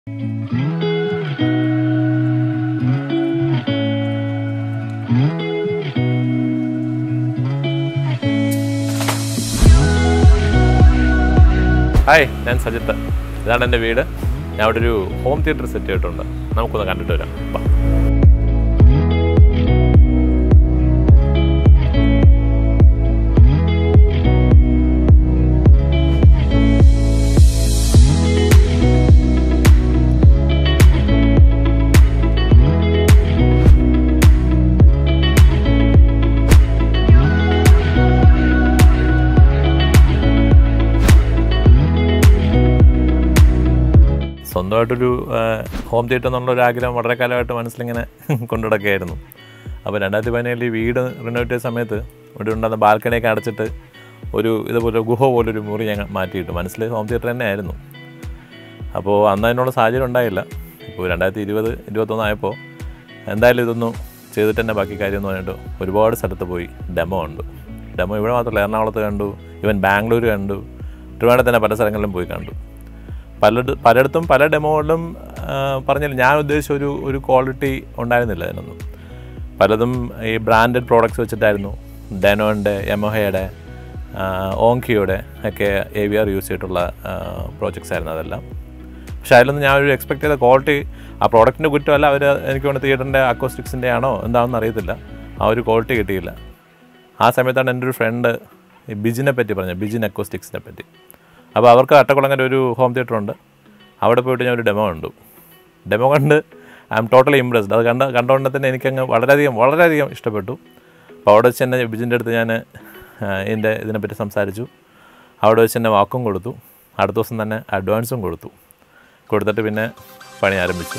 Hi ഞാൻ സജിത്ത് ഇതാണ് എൻ്റെ വീട് ഞാൻ അവിടെ ഒരു ഹോം തിയേറ്റർ സെറ്റ് ചെയ്തിട്ടുണ്ട് നമുക്കൊന്ന് കണ്ടിട്ട് വരാം വാ. സ്വന്തമായിട്ടൊരു ഹോം തിയേറ്റർ എന്നുള്ള ഒരു ആഗ്രഹം വളരെ കാലമായിട്ട് മനസ്സിലിങ്ങനെ കൊണ്ടുനടക്കുകയായിരുന്നു അപ്പോൾ രണ്ടായിരത്തി പതിനേഴിൽ ഈ വീട് റിനോവേറ്റ് ചെയ്ത സമയത്ത് ഇവിടെ ഉണ്ടാകുന്ന ബാൽക്കണിയൊക്കെ അടച്ചിട്ട് ഒരു ഇതുപോലെ ഗുഹ പോലൊരു മുറി ഞങ്ങൾ മാറ്റിയിട്ടു മനസ്സിൽ ഹോം തിയേറ്റർ തന്നെ ആയിരുന്നു അപ്പോൾ അന്ന് അതിനുള്ള സാഹചര്യം ഉണ്ടായില്ല ഇപ്പോൾ രണ്ടായിരത്തി ഇരുപത് ഇരുപത്തൊന്നായപ്പോൾ എന്തായാലും ഇതൊന്നും ചെയ്തിട്ട് തന്നെ ബാക്കി കാര്യം എന്ന് പറഞ്ഞിട്ട് ഒരുപാട് സ്ഥലത്ത് പോയി ഡെമോ ഉണ്ട് ഡെമോ ഇവിടെ മാത്രമല്ല എറണാകുളത്ത് കണ്ടു ഇവൻ ബാംഗ്ലൂർ കണ്ടു ട്രിവാൻഡ്രത്ത് തന്നെ പല സ്ഥലങ്ങളിലും പോയി കണ്ടു പല പലയിടത്തും പല ഡെമോകളിലും പറഞ്ഞില്ല ഞാൻ ഉദ്ദേശിച്ച ഒരു ഒരു ക്വാളിറ്റി ഉണ്ടായിരുന്നില്ല അതിനൊന്നും പലതും ഈ ബ്രാൻഡഡ് പ്രോഡക്റ്റ്സ് വെച്ചിട്ടായിരുന്നു ഡെനോൻ്റെ യമഹയുടെ ഓങ്കിയുടെ ഒക്കെ എ വി ആർ യൂസ് ചെയ്തിട്ടുള്ള പ്രോജക്ട്സ് ആയിരുന്നു അതെല്ലാം പക്ഷേ അതിലൊന്നും ഞാൻ ഒരു എക്സ്പെക്ട് ചെയ്ത ക്വാളിറ്റി ആ പ്രോഡക്റ്റിൻ്റെ കുറ്റമല്ല അവർ എനിക്ക് വേണ്ടി തിയേറ്ററിൻ്റെ അക്കോസ്റ്റിക്സിൻ്റെ ആണോ എന്താണെന്ന് അറിയത്തില്ല ആ ഒരു ക്വാളിറ്റി കിട്ടിയില്ല ആ സമയത്താണ് എൻ്റെ ഒരു ഫ്രണ്ട് ഈ ബിജിനെ പറ്റി പറഞ്ഞത് ബിജിൻ അക്കോസ്റ്റിക്സിനെ പറ്റി അപ്പോൾ അവർക്ക് അട്ടക്കുളങ്ങര ഒരു ഹോം തിയേറ്റർ ഉണ്ട് അവിടെ പോയിട്ട് ഞാൻ ഒരു ഡെമോ കണ്ടു ഡെമോ കണ്ട് ഐ എം ടോട്ടലി ഇംപ്രസ്ഡ് അത് കണ്ട കണ്ടുകൊണ്ട് തന്നെ എനിക്കങ്ങ് വളരെയധികം വളരെയധികം ഇഷ്ടപ്പെട്ടു അപ്പോൾ അവിടെ വെച്ച് തന്നെ ബിജിൻ്റെ അടുത്ത് ഞാൻ എൻ്റെ ഇതിനെപ്പറ്റി സംസാരിച്ചു അവിടെ വെച്ച് തന്നെ വാക്കും കൊടുത്തു അടുത്ത ദിവസം തന്നെ അഡ്വാൻസും കൊടുത്തു കൊടുത്തിട്ട് പിന്നെ പണി ആരംഭിച്ചു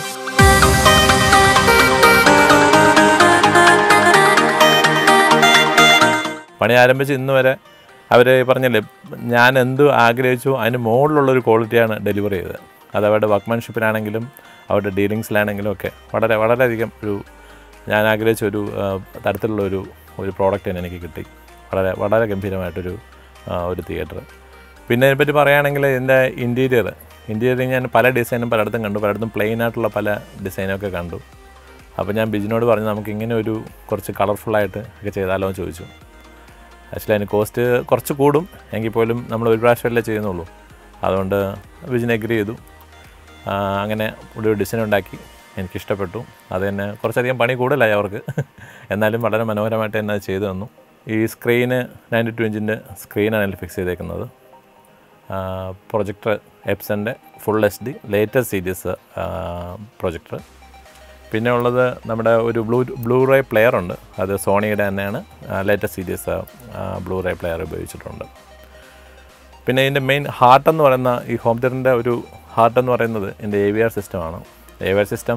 പണി ആരംഭിച്ച് ഇന്ന് വരെ അവർ പറഞ്ഞില്ലേ ഞാൻ എന്ത് ആഗ്രഹിച്ചു അതിന് മുകളിലുള്ളൊരു ക്വാളിറ്റിയാണ് ഡെലിവറി ചെയ്തത് അത് അവരുടെ വർക്ക്മാൻഷിപ്പിലാണെങ്കിലും അവരുടെ ഡീലിങ്സിലാണെങ്കിലും ഒക്കെ വളരെ വളരെയധികം ഒരു ഞാൻ ആഗ്രഹിച്ച ഒരു ആ, തരത്തിലുള്ള ഒരു ഒരു പ്രോഡക്റ്റ് തന്നെ എനിക്ക് കിട്ടി വളരെ വളരെ ഗംഭീരമായിട്ടൊരു ആ, ഒരു തിയേറ്റർ പിന്നെ ഇതിനെപ്പറ്റി പറയുകയാണെങ്കിൽ ഇതിൻ്റെ ഇൻറ്റീരിയർ ഇൻറ്റീരിയർ ഞാൻ പല ഡിസൈനും പലയിടത്തും കണ്ടു പലയിടത്തും പ്ലെയിൻ ആയിട്ടുള്ള പല ഡിസൈനൊക്കെ കണ്ടു അപ്പോൾ ഞാൻ ബിജിനോട് പറഞ്ഞു നമുക്ക് ഇങ്ങനെ ഒരു കുറച്ച് കളർഫുള്ളായിട്ട് ഒക്കെ ചെയ്താലോ എന്ന് ചോദിച്ചു ആക്ച്വലി അതിന് കോസ്റ്റ് കുറച്ച് കൂടും എങ്കിൽ പോലും നമ്മൾ ഒരു പ്രാവശ്യമല്ലേ ചെയ്യുന്നുള്ളൂ അതുകൊണ്ട് വിജിന് എഗ്രി ചെയ്തു ആ, അങ്ങനെ ഒരു ഡിസൈൻ ഉണ്ടാക്കി എനിക്കിഷ്ടപ്പെട്ടു അത് തന്നെ കുറച്ചധികം പണി കൂടുതലായി അവർക്ക് എന്നാലും വളരെ മനോഹരമായിട്ട് തന്നെ അത് ചെയ്തു തന്നു ഈ സ്ക്രീന് നയൻറ്റി ടു ഇഞ്ചിൻ്റെ സ്ക്രീനാണ് അതിൽ ഫിക്സ് ചെയ്തേക്കുന്നത് പ്രൊജക്ടർ എപ്സൻ്റെ full H D latest series projector പിന്നെ ഉള്ളത് നമ്മുടെ ഒരു ബ്ലൂ ബ്ലൂ റേ പ്ലെയർ ഉണ്ട് അത് സോണിയുടെ തന്നെയാണ് latest series blu ray player ഉപയോഗിച്ചിട്ടുണ്ട് പിന്നെ ഇതിൻ്റെ മെയിൻ ഹാർട്ട് എന്ന് പറയുന്ന ഈ ഹോം തിയേറ്ററിൻ്റെ ഒരു ഹാർട്ട് എന്ന് പറയുന്നത് ഇതിൻ്റെ എ വി ആർ സിസ്റ്റമാണ് എ വി ആർ സിസ്റ്റം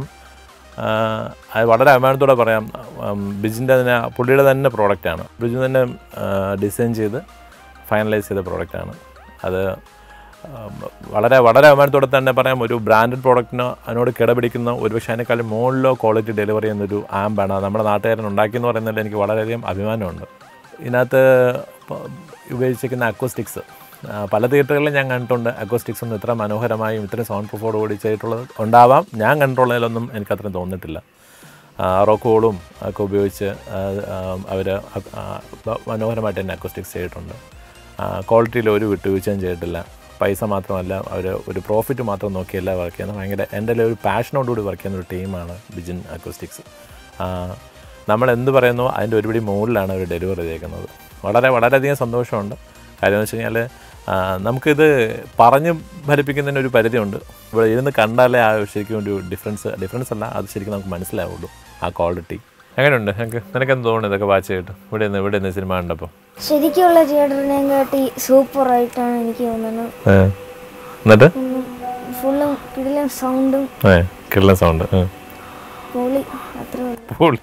അത് വളരെ അഭിമാനത്തോടെ പറയാം ബിജിൻ്റെ തന്നെ പുള്ളിയുടെ തന്നെ പ്രോഡക്റ്റാണ് ബിജു തന്നെ ഡിസൈൻ ചെയ്ത് ഫൈനലൈസ് ചെയ്ത പ്രോഡക്റ്റാണ് അത് ആം, വളരെ വളരെ അഭിമാനത്തോടെ തന്നെ പറയാം ഒരു ബ്രാൻഡഡ് പ്രോഡക്റ്റിന് അതിനോട് കിടപിടിക്കുന്ന ഒരുപക്ഷെ അതിനേക്കാളും മുകളിലോ ക്വാളിറ്റി ഡെലിവറി ചെയ്യുന്നൊരു ആമ്പാണ് അത് നമ്മുടെ നാട്ടുകാരൻ ഉണ്ടാക്കിയെന്ന് പറയുന്നതിൽ എനിക്ക് വളരെയധികം അഭിമാനമുണ്ട് ഇതിനകത്ത് പ- ഉപയോഗിച്ചിരിക്കുന്ന അക്കോസ്റ്റിക്സ് പല തിയേറ്ററുകളിലും ഞാൻ കണ്ടിട്ടുണ്ട് അക്കോസ്റ്റിക്സ് ഒന്നും ഇത്ര മനോഹരമായും ഇത്രയും സൗണ്ട് പ്രൂഫോട് കൂടി ചെയ്തിട്ടുള്ളത് ഉണ്ടാവാം ഞാൻ കണ്ടിട്ടുള്ളതിലൊന്നും എനിക്കത്രയും തോന്നിയിട്ടില്ല റോക്കോളും ഒക്കെ ഉപയോഗിച്ച് അവർ മനോഹരമായിട്ട് തന്നെ അക്കോസ്റ്റിക്സ് ചെയ്തിട്ടുണ്ട് ക്വാളിറ്റിയിൽ ഒരു വിട്ടുവീഴ്ചയും ചെയ്തിട്ടില്ല പൈസ മാത്രമല്ല അവർ ഒരു പ്രോഫിറ്റ് മാത്രം നോക്കിയല്ല വർക്ക് ചെയ്യുന്നത് ഭയങ്കര എൻ്റെ ഒരു പാഷനോടുകൂടി വർക്ക് ചെയ്യുന്ന ഒരു ടീമാണ് ബിജിൻ അക്കോസ്റ്റിക്സ് നമ്മൾ എന്ത് പറയുന്നു അതിൻ്റെ ഒരുപടി മുകളിലാണ് അവർ ഡെലിവറി ചെയ്തേക്കുന്നത് വളരെ വളരെയധികം സന്തോഷമുണ്ട് കാര്യം എന്ന് വെച്ച് കഴിഞ്ഞാൽ നമുക്കിത് പറഞ്ഞ് ഫലിപ്പിക്കുന്നതിന് ഒരു പരിധിയുണ്ട് ഇവിടെ ഇരുന്ന് കണ്ടാലേ ആ ശരിക്കും ഒരു ഡിഫറൻസ് ഡിഫറൻസ് അല്ല അത് ശരിക്കും നമുക്ക് മനസ്സിലാവുള്ളൂ ആ ക്വാളിറ്റി എങ്ങനെയുണ്ട് എനിക്ക് നിനക്കെന്ത് തോന്നുന്നു ഇതൊക്കെ വാച്ച് ചെയ്തിട്ട് ഇവിടെ നിന്ന് ഇവിടെ നിന്ന് സിനിമ കണ്ടപ്പോൾ ശരിക്കുള്ള തിയേറ്ററിനെയും കാട്ടി സൂപ്പർ ആയിട്ടാണ് എനിക്ക് തോന്നുന്നത് എന്നിട്ട് ഫുള്ളും കിടിലം സൗണ്ടും ഏ കിള്ള സൗണ്ട് പൊളി അത്ര പുള്ളി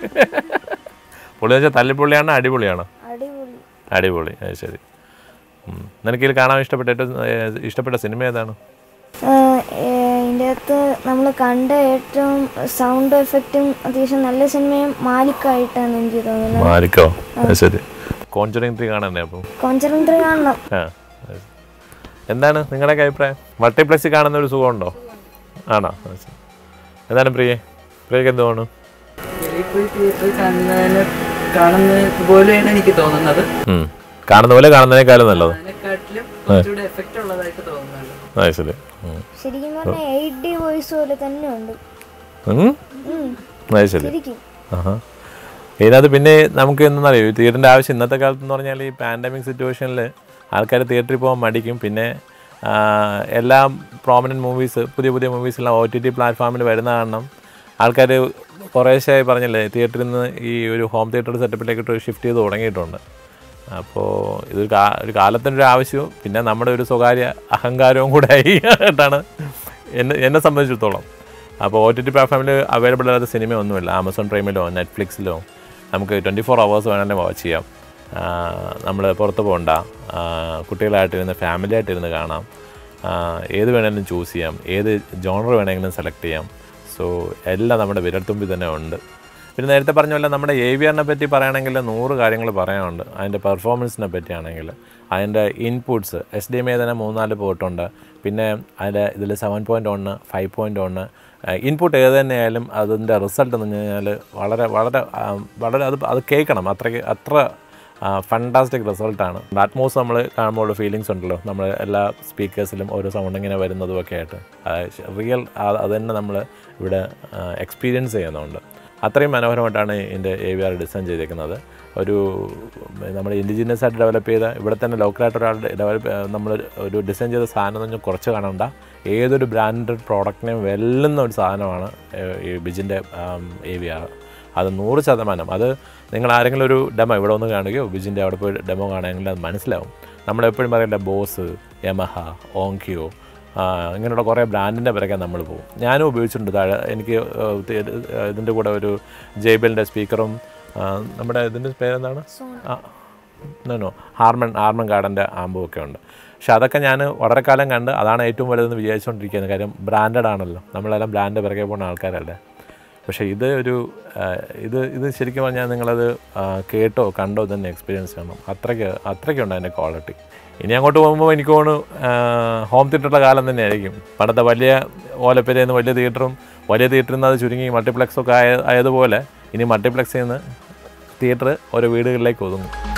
പുള്ളി വെച്ചാൽ തല്ലിപ്പുള്ളിയാണോ അടിപൊളിയാണോ അടിപൊളി അടിപൊളി അത് ശരി ഉം. നിനക്ക് ഇതിൽ കാണാൻ ഇഷ്ടപ്പെട്ട ഏറ്റവും ഏ, ഇഷ്ടപ്പെട്ട സിനിമ ഏതാണ് ഇതിൻ്റെ അകത്ത് നമ്മൾ കണ്ട ഏറ്റവും സൗണ്ട് എഫക്റ്റും അത്യാവശ്യം നല്ല സിനിമയും മാലിക്കായിട്ടാണ് എനിക്ക് തോന്നുന്നത് മാരിക്കോ അത് ശരി കോൺചറിങ് ത്രീ കാണണ്ടേ അപ്പം കോഞ്ചറിങ് ത്രീ കാണണം ആ അത് ശരി. എന്താണ് നിങ്ങളുടെയൊക്കെ അഭിപ്രായം മൾട്ടിപ്ലക്സിൽ കാണുന്ന ഒരു സുഖമുണ്ടോ ആണോ ആ, ശരി. എന്തായാലും പ്രിയേ പ്രിയക്ക് എന്ത് തോന്നുന്നു വെളിയിൽ പോയി തിയേറ്ററിൽ കാണുന്നതിന് കാണുന്നത് പോലെയാണ് എനിക്ക് തോന്നുന്നത് ഉം. കാണുന്ന പോലെ കാണുന്നതിനേക്കാളും നല്ലത് അതിനെക്കാട്ടിലും കുറച്ചുകൂടെ എഫക്റ്റ് ഉള്ളതായിട്ട് തോന്നുന്നുണ്ട് ആ ശരി ഉം. ശരിക്കും പറഞ്ഞാൽ എയ്റ്റ് ഡി വോയിസ് പോലെ തന്നെ ഉണ്ട് ഉം? ഉം, അത് ശരി ശരിക്കും ആഹാ ഇതിനകത്ത് പിന്നെ നമുക്ക് എന്തെന്നറിയോ ഈ തിയേറ്ററിൻ്റെ ആവശ്യം ഇന്നത്തെ കാലത്ത് എന്ന് പറഞ്ഞാൽ ഈ പാൻഡമിക് സിറ്റുവേഷനിൽ ആൾക്കാർ തിയേറ്ററിൽ പോകാൻ മടിക്കും പിന്നെ ആ, എല്ലാ പ്രോമിനൻറ്റ് മൂവീസ് പുതിയ പുതിയ മൂവീസ് എല്ലാം ഒ ടി ടി പ്ലാറ്റ്ഫോമിൽ വരുന്ന കാരണം ആൾക്കാർ കുറേശ്ശെ പറഞ്ഞില്ലേ തിയേറ്ററിൽ നിന്ന് ഈ ഒരു ഹോം തിയേറ്റർ സെറ്റപ്പിലേക്ക് ഷിഫ്റ്റ് ചെയ്ത് തുടങ്ങിയിട്ടുണ്ട് അപ്പോൾ ഇതൊരു കാ ഒരു കാലത്തിൻ്റെ ഒരു ആവശ്യവും പിന്നെ നമ്മുടെ ഒരു സ്വകാര്യ അഹങ്കാരവും കൂടെ ആയി ആയിട്ടാണ് എന്നെ എന്നെ സംബന്ധിച്ചിടത്തോളം അപ്പോൾ ഒ ടി ടി പ്ലാറ്റ്ഫോമിൽ അവൈലബിൾ അല്ലാത്ത സിനിമയൊന്നുമില്ല ആമസോൺ പ്രൈമിലോ നെറ്റ്ഫ്ലിക്സിലോ നമുക്ക് ട്വൻറ്റി ഫോർ അവേഴ്സ് വേണമെങ്കിൽ വാച്ച് ചെയ്യാം നമ്മൾ പുറത്ത് പോകണ്ട ആ, കുട്ടികളായിട്ടിരുന്ന് ഫാമിലി ആയിട്ടിരുന്ന് കാണാം ആ, ഏത് വേണമെങ്കിലും ചൂസ് ചെയ്യാം ഏത് ജോണർ വേണമെങ്കിലും സെലക്ട് ചെയ്യാം സോ എല്ലാം നമ്മുടെ വിരൽത്തുമ്പിൽ തന്നെ ഉണ്ട് പിന്നെ നേരത്തെ പറഞ്ഞ പോലെ നമ്മുടെ എ വി ആറിനെ പറ്റി പറയുകയാണെങ്കിൽ നൂറ് കാര്യങ്ങൾ പറയാനുണ്ട് അതിൻ്റെ പെർഫോമൻസിനെ പറ്റിയാണെങ്കിൽ അതിൻ്റെ inputs S D M A തന്നെ മൂന്നാല് പോർട്ടുണ്ട് പിന്നെ അതിൻ്റെ ഇതിൽ സെവൻ പോയിൻറ്റ് ഒന്ന് ഫൈവ് പോയിൻറ്റ് ഒന്ന് ഇൻപുട്ട് ഏത് തന്നെയായാലും അതിൻ്റെ റിസൾട്ട് എന്ന് പറഞ്ഞു കഴിഞ്ഞാൽ വളരെ വളരെ ആ, വളരെ അത് അത് കേൾക്കണം അത്രയ്ക്ക് അത്ര ഫണ്ടാസ്റ്റിക് റിസൾട്ടാണ് അറ്റ്മോസ് നമ്മൾ കാണുമ്പോൾ ഫീലിങ്സ് ഉണ്ടല്ലോ നമ്മൾ എല്ലാ സ്പീക്കേഴ്സിലും ഓരോ സൗണ്ട് ഇങ്ങനെ വരുന്നതും ഒക്കെ ആയിട്ട് റിയൽ അത് തന്നെ നമ്മൾ ഇവിടെ എക്സ്പീരിയൻസ് ചെയ്യുന്നുണ്ട് അത്രയും മനോഹരമായിട്ടാണ് ഇതിൻ്റെ എ വി ആർ ഡിസൈൻ ചെയ്തേക്കുന്നത് ഒരു നമ്മുടെ ഇൻഡിജിനിയസ് ആയിട്ട് ഡെവലപ്പ് ചെയ്ത ഇവിടെ തന്നെ ലോക്കലായിട്ട് ഒരാൾ ഡെവലപ്പ് നമ്മൾ ഒരു ഡിസൈൻ ചെയ്ത സാധനം എന്ന് പറഞ്ഞാൽ കുറച്ച് കാണണ്ട ഏതൊരു ബ്രാൻഡഡ് പ്രോഡക്റ്റിനെയും വെല്ലുന്ന ഒരു സാധനമാണ് ഏഹ്, ഈ ബിജിൻ്റെ എ വി ആർ അത് നൂറ് ശതമാനം അത് നിങ്ങൾ ആരെങ്കിലും ഒരു ഡെമോ ഇവിടെ ഒന്ന് കാണുകയോ ബിജിൻ്റെ അവിടെ പോയി ഡെമോ കാണുകയാണെങ്കിൽ അത് മനസ്സിലാവും നമ്മളെപ്പോഴും പറയില്ല ബോസ് യമഹ ഓങ്കിയോ ആ, ഇങ്ങനെയുള്ള കുറേ ബ്രാൻഡിൻ്റെ പിറകെ നമ്മൾ പോകും ഞാനും ഉപയോഗിച്ചിട്ടുണ്ട് താഴെ എനിക്ക് ഏഹ്, തി- ഏഹ്, ഇതിൻ്റെ കൂടെ ഒരു ജെയ്ബലിൻ്റെ സ്പീക്കറും ആ, നമ്മുടെ ഇതിൻ്റെ പേരെന്താണ് ആ നോ ഹാർമൺ ഹാർമൺ ഗാർഡൻ്റെ ആമ്പും ഒക്കെ ഉണ്ട് പക്ഷെ അതൊക്കെ ഞാൻ വളരെ കാലം കണ്ട് അതാണ് ഏറ്റവും വലുതെന്ന് വിചാരിച്ചുകൊണ്ടിരിക്കുന്നത് കാര്യം ബ്രാൻഡഡ് ആണല്ലോ നമ്മളെല്ലാം ബ്രാൻഡ് പിറകെ പോകുന്ന ആൾക്കാരല്ലേ പക്ഷേ ഇത് ഒരു ആ, ഇത് ഇത് ശരിക്കും പറഞ്ഞാൽ നിങ്ങളത് ആ, കേട്ടോ കണ്ടോ തന്നെ എക്സ്പീരിയൻസ് ചെയ്യണം അത്രയ്ക്ക് അത്രയ്ക്കുണ്ട് അതിൻ്റെ ക്വാളിറ്റി ഇനി അങ്ങോട്ട് പോകുമ്പോൾ എനിക്ക് തോന്നുന്നു ഹോം തിയേറ്ററുടെ കാലം തന്നെയായിരിക്കും പണ്ടത്തെ വലിയ ഓലപ്പെരയെന്ന് വലിയ തിയേറ്ററും വലിയ തിയേറ്ററിൽ നിന്ന് അത് ചുരുങ്ങി മൾട്ടിപ്ലക്സൊക്കെ ആയ ആയതുപോലെ ഇനി മൾട്ടിപ്ലക്സിൽ നിന്ന് തിയേറ്റർ ഓരോ വീടുകളിലേക്ക് ഒതുങ്ങും